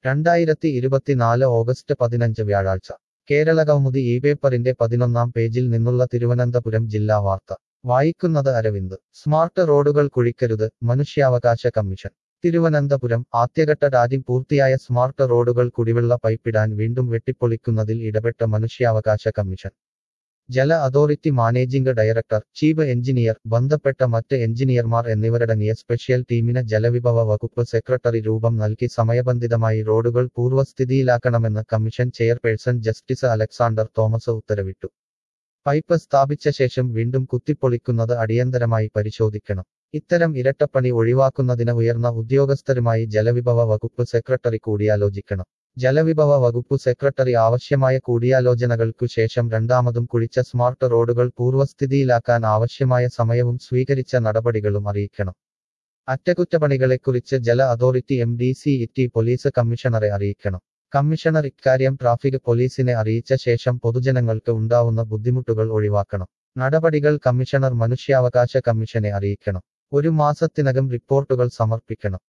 രണ്ടായിരത്തി ഇരുപത്തിനാല് ഓഗസ്റ്റ് പതിനഞ്ച് വ്യാഴാഴ്ച കേരള കൗമുദി ഈ പേപ്പറിന്റെ പതിനൊന്നാം പേജിൽ നിന്നുള്ള തിരുവനന്തപുരം ജില്ലാ വാർത്ത വായിക്കുന്നത് അരവിന്ദ് സ്മാർട്ട് റോഡുകൾ കുഴിക്കരുത് മനുഷ്യാവകാശ കമ്മീഷൻ തിരുവനന്തപുരം ആദ്യഘട്ട രാജ്യം പൂർത്തിയായ സ്മാർട്ട് റോഡുകൾ കുടിവെള്ള പൈപ്പിടാൻ വീണ്ടും വെട്ടിപ്പൊളിക്കുന്നതിൽ ഇടപെട്ട മനുഷ്യാവകാശ കമ്മീഷൻ ജല authority managing director chief engineer ബന്ധപ്പെട്ട മറ്റ് എഞ്ചിനീയർമാർ എന്നിവരടങ്ങിയ സ്പെഷ്യൽ ടീമിന് ജലവിഭവ വകുപ്പ് സെക്രട്ടറി രൂപം നൽകി സമയബന്ധിതമായി റോഡുകൾ പൂർവ്വസ്ഥിതിയിലാക്കണമെന്ന് commission chairperson justice Alexander Thomas ഉത്തരവിട്ടു പൈപ്പ് സ്ഥാപിച്ച ശേഷം വീണ്ടും കുത്തിപ്പൊളിക്കുന്നത് അടിയന്തരമായി പരിശോധിക്കണം ഇത്തരം ഇരട്ടപ്പണി ഒഴിവാക്കുന്നതിന് ഉയർന്ന ഉദ്യോഗസ്ഥരുമായി ജലവിഭവ വകുപ്പ് സെക്രട്ടറി കൂടിയാലോചിക്കണം ജലവിഭവ വകുപ്പ് സെക്രട്ടറി ആവശ്യമായ കൂടിയാലോചനകൾക്കു ശേഷം രണ്ടാമതും കുഴിച്ച സ്മാർട്ട് റോഡുകൾ പൂർവ്വസ്ഥിതിയിലാക്കാൻ ആവശ്യമായ സമയവും സ്വീകരിച്ച നടപടികളും അറിയിക്കണം അറ്റകുറ്റപ്പണികളെക്കുറിച്ച് ജല അതോറിറ്റി എം ഡി സി ഇറ്റി പോലീസ് കമ്മീഷണറെ അറിയിക്കണം കമ്മീഷണർ ഇക്കാര്യം ട്രാഫിക് പോലീസിനെ അറിയിച്ച ശേഷം പൊതുജനങ്ങൾക്ക് ഉണ്ടാവുന്ന ബുദ്ധിമുട്ടുകൾ ഒഴിവാക്കണം നടപടികൾ കമ്മീഷണർ മനുഷ്യാവകാശ കമ്മീഷനെ അറിയിക്കണം ഒരു മാസത്തിനകം റിപ്പോർട്ടുകൾ സമർപ്പിക്കണം